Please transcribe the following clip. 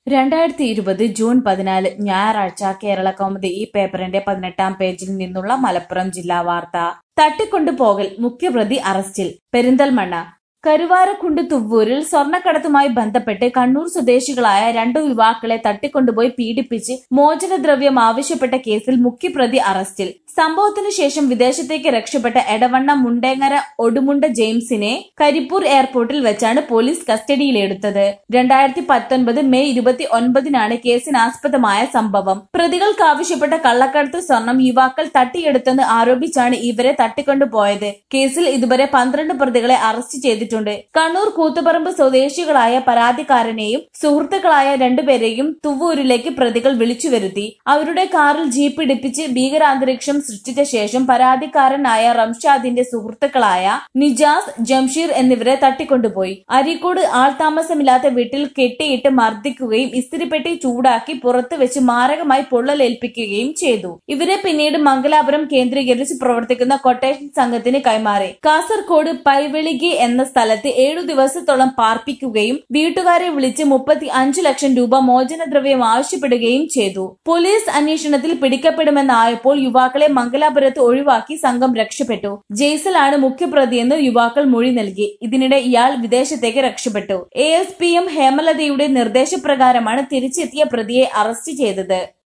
രണ്ടായിരത്തി ഇരുപത് ജൂൺ പതിനാല് ഞായറാഴ്ച കേരള കൗമുദി ഈ പേപ്പറിന്റെ പതിനെട്ടാം പേജിൽ നിന്നുള്ള മലപ്പുറം ജില്ലാ വാർത്ത തട്ടിക്കൊണ്ടുപോകൽ മുഖ്യപ്രതി അറസ്റ്റിൽ പെരിന്തൽമണ്ണ കരുവാരക്കുണ്ട് തുവ്വൂരിൽ സ്വർണ്ണക്കടത്തുമായി ബന്ധപ്പെട്ട് കണ്ണൂർ സ്വദേശികളായ രണ്ടു യുവാക്കളെ തട്ടിക്കൊണ്ടുപോയി പീഡിപ്പിച്ച് മോചനദ്രവ്യം ആവശ്യപ്പെട്ട കേസിൽ മുഖ്യപ്രതി അറസ്റ്റിൽ സംഭവത്തിനു ശേഷം വിദേശത്തേക്ക് രക്ഷപ്പെട്ട എടവണ്ണ മുണ്ടേങ്ങര ഒടുമുണ്ട ജെയിംസിനെ കരിപ്പൂർ എയർപോർട്ടിൽ വെച്ചാണ് പോലീസ് കസ്റ്റഡിയിലെടുത്തത് രണ്ടായിരത്തി പത്തൊൻപത് മെയ് ഇരുപത്തി ഒൻപതിനാണ് കേസിനാസ്പദമായ സംഭവം പ്രതികൾക്ക് ആവശ്യപ്പെട്ട കള്ളക്കടത്ത് സ്വർണം യുവാക്കൾ തട്ടിയെടുത്തെന്ന് ആരോപിച്ചാണ് ഇവരെ തട്ടിക്കൊണ്ടുപോയത് കേസിൽ ഇതുവരെ പന്ത്രണ്ട് പ്രതികളെ അറസ്റ്റ് ചെയ്തിട്ടുണ്ട് കണ്ണൂർ കൂത്തുപറമ്പ് സ്വദേശികളായ പരാതിക്കാരനെയും സുഹൃത്തുക്കളായ രണ്ടുപേരെയും തുവ്വൂരിലേക്ക് പ്രതികൾ വിളിച്ചു വരുത്തി അവരുടെ കാറിൽ ജീപ്പ് ഇടിപ്പിച്ച് ഭീകരാന്തരീക്ഷം സൃഷ്ടിച്ച ശേഷം പരാതിക്കാരനായ റംഷാദിന്റെ സുഹൃത്തുക്കളായ നിജാസ് ജംഷീർ എന്നിവരെ തട്ടിക്കൊണ്ടുപോയി അരീക്കോട് ആൾതാമസമില്ലാത്ത വീട്ടിൽ കെട്ടിയിട്ട് മർദ്ദിക്കുകയും ഇസ്തിരിപ്പെട്ടി ചൂടാക്കി പുറത്ത് വെച്ച് മാരകമായി പൊള്ളലേൽപ്പിക്കുകയും ചെയ്തു ഇവരെ പിന്നീട് മംഗലാപുരം കേന്ദ്രീകരിച്ച് പ്രവർത്തിക്കുന്ന കൊട്ടേഷൻ സംഘത്തിന് കൈമാറി കാസർകോട് പൈവെളികി എന്ന സ്ഥലത്ത് ഏഴു ദിവസത്തോളം പാർപ്പിക്കുകയും വീട്ടുകാരെ വിളിച്ച് മുപ്പത്തി അഞ്ചു ലക്ഷം രൂപ മോചനദ്രവ്യം ആവശ്യപ്പെടുകയും ചെയ്തു പോലീസ് അന്വേഷണത്തിൽ പിടിക്കപ്പെടുമെന്നായപ്പോൾ യുവാക്കളെ മംഗലാപുരത്ത് ഒഴിവാക്കി സംഘം രക്ഷപ്പെട്ടു ജെയ്സലാണ് മുഖ്യപ്രതിയെന്ന് യുവാക്കൾ മൊഴി നൽകി ഇതിനിടെ ഇയാൾ വിദേശത്തേക്ക് രക്ഷപ്പെട്ടു എ എസ് പി എം ഹേമലതയുടെ നിർദ്ദേശപ്രകാരമാണ് തിരിച്ചെത്തിയ പ്രതിയെ അറസ്റ്റ് ചെയ്തത്